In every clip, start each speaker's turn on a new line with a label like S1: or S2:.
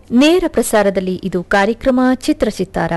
S1: ನೇರ ಪ್ರಸಾರದಲ್ಲಿ ಇದು ಕಾರ್ಯಕ್ರಮ ಚಿತ್ರಚಿತ್ತಾರ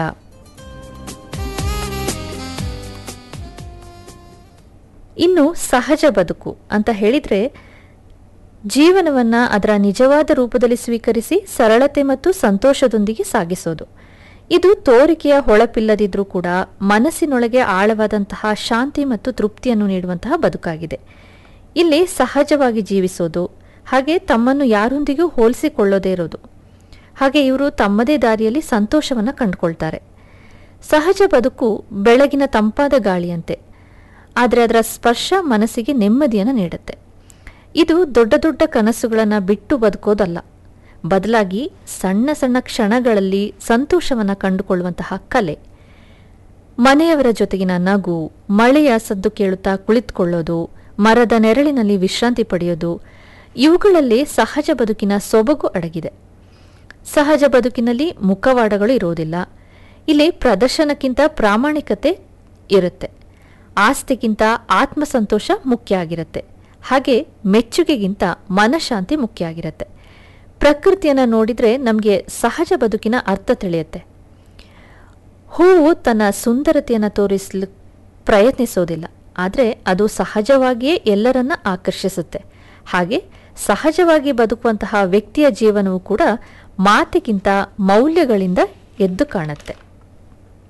S1: ಇನ್ನು ಸಹಜ ಬದುಕು ಅಂತ ಹೇಳಿದ್ರೆ ಜೀವನವನ್ನ ಅದರ ನಿಜವಾದ ರೂಪದಲ್ಲಿ ಸ್ವೀಕರಿಸಿ ಸರಳತೆ ಮತ್ತು ಸಂತೋಷದೊಂದಿಗೆ ಸಾಗಿಸೋದು ಇದು ತೋರಿಕೆಯ ಹೊಳಪಿಲ್ಲದಿದ್ರೂ ಕೂಡ ಮನಸ್ಸಿನೊಳಗೆ ಆಳವಾದಂತಹ ಶಾಂತಿ ಮತ್ತು ತೃಪ್ತಿಯನ್ನು ನೀಡುವಂತಹ ಬದುಕಾಗಿದೆ ಇಲ್ಲಿ ಸಹಜವಾಗಿ ಜೀವಿಸೋದು ಹಾಗೆ ತಮ್ಮನ್ನು ಯಾರೊಂದಿಗೂ ಹೋಲಿಸಿಕೊಳ್ಳೋದೇ ಇರೋದು ಹಾಗೆ ಇವರು ತಮ್ಮದೇ ದಾರಿಯಲ್ಲಿ ಸಂತೋಷವನ್ನು ಕಂಡುಕೊಳ್ತಾರೆ ಸಹಜ ಬದುಕು ಬೆಳಗಿನ ತಂಪಾದ ಗಾಳಿಯಂತೆ ಆದರೆ ಅದರ ಸ್ಪರ್ಶ ಮನಸ್ಸಿಗೆ ನೆಮ್ಮದಿಯನ್ನು ನೀಡುತ್ತೆ ಇದು ದೊಡ್ಡ ದೊಡ್ಡ ಕನಸುಗಳನ್ನು ಬಿಟ್ಟು ಬದುಕೋದಲ್ಲ ಬದಲಾಗಿ ಸಣ್ಣ ಸಣ್ಣ ಕ್ಷಣಗಳಲ್ಲಿ ಸಂತೋಷವನ್ನು ಕಂಡುಕೊಳ್ಳುವಂತಹ ಕಲೆ ಮನೆಯವರ ಜೊತೆಗಿನ ನಗು ಮಳೆಯ ಸದ್ದು ಕೇಳುತ್ತಾ ಕುಳಿತುಕೊಳ್ಳೋದು ಮರದ ನೆರಳಿನಲ್ಲಿ ವಿಶ್ರಾಂತಿ ಪಡೆಯೋದು ಇವುಗಳಲ್ಲಿ ಸಹಜ ಬದುಕಿನ ಸೊಬಗು ಅಡಗಿದೆ ಸಹಜ ಬದುಕಿನಲ್ಲಿ ಮುಖವಾಡಗಳು ಇರೋದಿಲ್ಲ ಇಲ್ಲಿ ಪ್ರದರ್ಶನಕ್ಕಿಂತ ಪ್ರಾಮಾಣಿಕತೆ ಇರುತ್ತೆ ಆಸ್ತಿಗಿಂತ ಆತ್ಮಸಂತೋಷ ಮುಖ್ಯ ಆಗಿರುತ್ತೆ ಹಾಗೆ ಮೆಚ್ಚುಗೆಗಿಂತ ಮನಃಶಾಂತಿ ಮುಖ್ಯ ಆಗಿರುತ್ತೆ ಪ್ರಕೃತಿಯನ್ನು ನೋಡಿದ್ರೆ ನಮಗೆ ಸಹಜ ಬದುಕಿನ ಅರ್ಥ ತಿಳಿಯುತ್ತೆ ಹೂವು ತನ್ನ ಸುಂದರತೆಯನ್ನು ತೋರಿಸಲು ಪ್ರಯತ್ನಿಸೋದಿಲ್ಲ ಆದರೆ ಅದು ಸಹಜವಾಗಿಯೇ ಎಲ್ಲರನ್ನ ಆಕರ್ಷಿಸುತ್ತೆ ಹಾಗೆ ಸಹಜವಾಗಿ ಬದುಕುವಂತಹ ವ್ಯಕ್ತಿಯ ಜೀವನವು ಕೂಡ ಮಾತಿಗಿಂತ ಮೌಲ್ಯಗಳಿಂದ ಎದ್ದು ಕಾಣುತ್ತೆ